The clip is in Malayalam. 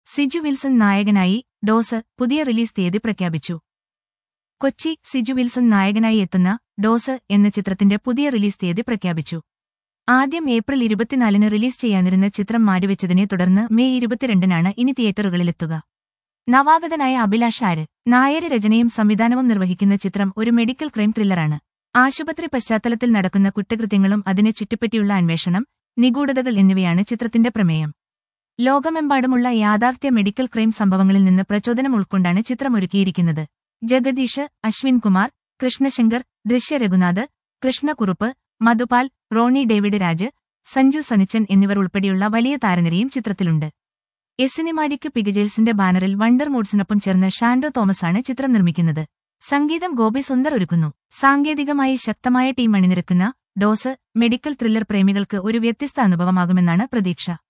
സിജു വിൽസൺ നായകനായി ഡോസ് പുതിയ റിലീസ് തീയതി പ്രഖ്യാപിച്ചു കൊച്ചി സിജു വിൽസൺ നായകനായി എത്തുന്ന ഡോസ് എന്ന ചിത്രത്തിന്റെ പുതിയ റിലീസ് തീയതി പ്രഖ്യാപിച്ചു ആദ്യം ഏപ്രിൽ ഇരുപത്തിനാലിന് റിലീസ് ചെയ്യാനിരുന്ന ചിത്രം മാറ്റിവെച്ചതിനെ തുടർന്ന് മെയ് ഇരുപത്തിരണ്ടിനാണ് ഇനി തിയേറ്ററുകളിലെത്തുക നവാഗതനായ അഭിലാഷ് ആര് നായര് രചനയും സംവിധാനവും നിർവഹിക്കുന്ന ചിത്രം ഒരു മെഡിക്കൽ ക്രൈം ത്രില്ലറാണ് ആശുപത്രി പശ്ചാത്തലത്തിൽ നടക്കുന്ന കുറ്റകൃത്യങ്ങളും അതിനെ ചുറ്റിപ്പറ്റിയുള്ള അന്വേഷണം നിഗൂഢതകൾ എന്നിവയാണ് ചിത്രത്തിന്റെ പ്രമേയം ലോകമെമ്പാടുമുള്ള യാഥാർത്ഥ്യ മെഡിക്കൽ ക്രൈം സംഭവങ്ങളിൽ നിന്ന് പ്രചോദനം ഉൾക്കൊണ്ടാണ് ചിത്രം ഒരുക്കിയിരിക്കുന്നത് ജഗദീഷ് അശ്വിൻ കുമാർ കൃഷ്ണശങ്കർ ദൃശ്യ രഘുനാഥ് കൃഷ്ണക്കുറുപ്പ് മധുപാൽ റോണി ഡേവിഡ് രാജ് സഞ്ജു സനിച്ചൻ എന്നിവർ ഉൾപ്പെടെയുള്ള വലിയ താരനിരയും ചിത്രത്തിലുണ്ട് എസിനിമാരിക്ക് പിഗജേൽസിന്റെ ബാനറിൽ വണ്ടർ മൂഡ്സിനൊപ്പം ചേർന്ന് ഷാൻഡോ തോമസാണ് ചിത്രം നിർമ്മിക്കുന്നത് സംഗീതം ഗോപി സുന്ദർ ഒരുക്കുന്നു സാങ്കേതികമായി ശക്തമായ ടീം അണിനിരക്കുന്ന ഡോസ് മെഡിക്കൽ ത്രില്ലർ പ്രേമികൾക്ക് ഒരു വ്യത്യസ്ത അനുഭവമാകുമെന്നാണ് പ്രതീക്ഷ